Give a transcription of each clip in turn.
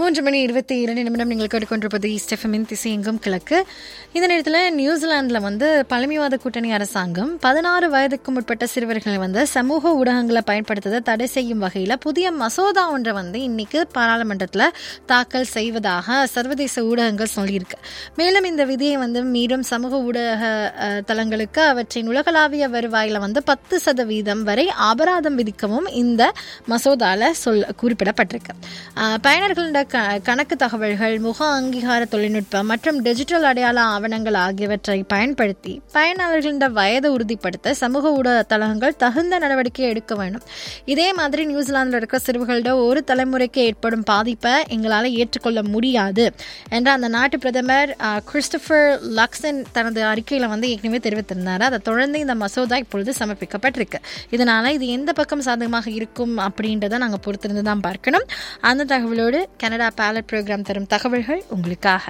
மூன்று மணி இருபத்தி இரண்டு நிமிடம் நீங்கள் கேட்டுக்கொண்டிருப்பது ஸ்டெஃபமின் திசை எங்கும் கிழக்கு இந்த நேரத்தில் நியூசிலாந்தில் வந்து பழமைவாத கூட்டணி அரசாங்கம் பதினாறு வயதுக்கு முற்பட்ட சிறுவர்களை வந்து சமூக ஊடகங்களை பயன்படுத்துவதை தடை செய்யும் வகையில் புதிய மசோதா ஒன்றை வந்து இன்னைக்கு பாராளுமன்றத்தில் தாக்கல் செய்வதாக சர்வதேச ஊடகங்கள் சொல்லியிருக்கு மேலும் இந்த விதியை வந்து மீறும் சமூக ஊடக அஹ், தளங்களுக்கு அவற்றின் உலகளாவிய வருவாயில் வந்து பத்து சதவீதம் வரை அபராதம் விதிக்கவும் இந்த மசோதால சொல் குறிப்பிடப்பட்டிருக்கு அஹ், பயனர்களின் க கணக்கு தகவல்கள் முக அங்கீகார தொழில்நுட்பம் மற்றும் டிஜிட்டல் அடையாள ஆவணங்கள் ஆகியவற்றை பயன்படுத்தி பயனாளர்களின் வயதை உறுதிப்படுத்த சமூக ஊடக தளங்கள் தகுந்த நடவடிக்கை எடுக்க வேண்டும் இதே மாதிரி நியூசிலாந்தில் இருக்கிற சிறுவர்களோட ஒரு தலைமுறைக்கு ஏற்படும் பாதிப்பை எங்களால் ஏற்றுக்கொள்ள முடியாது என்ற அந்த நாட்டு பிரதமர் அஹ், கிறிஸ்டோபர் லக்சன் தனது அறிக்கையில் வந்து ஏற்கனவே தெரிவித்திருந்தார் அதை தொடர்ந்து இந்த மசோதா இப்பொழுது சமர்ப்பிக்கப்பட்டிருக்கு இதனால இது எந்த பக்கம் சாதகமாக இருக்கும் அப்படின்றத நாங்கள் பொறுத்திருந்து தான் பார்க்கணும் அந்த தகவலோடு கனடா பேலட் ப்ரோக்ராம் தரும் தகவல்கள் உங்களுக்காக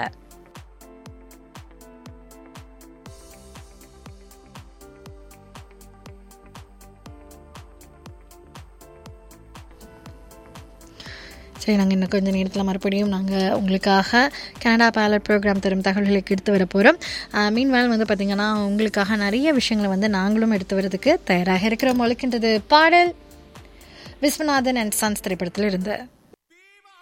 சரி நாங்கள் இன்னும் கொஞ்சம் நேரத்தில் மறுபடியும் நாங்கள் உங்களுக்காக கனடா பேலட் ப்ரோக்ராம் தரும் தகவல்களுக்கு எடுத்து வர போகிறோம் மீன்வேல் வந்து பார்த்திங்கன்னா உங்களுக்காக நிறைய விஷயங்களை வந்து நாங்களும் எடுத்து வரதுக்கு தயாராக இருக்கிறோம் ஒழிக்கின்றது பாடல் விஸ்வநாதன் அண்ட் சன்ஸ் திரைப்படத்தில் இருந்து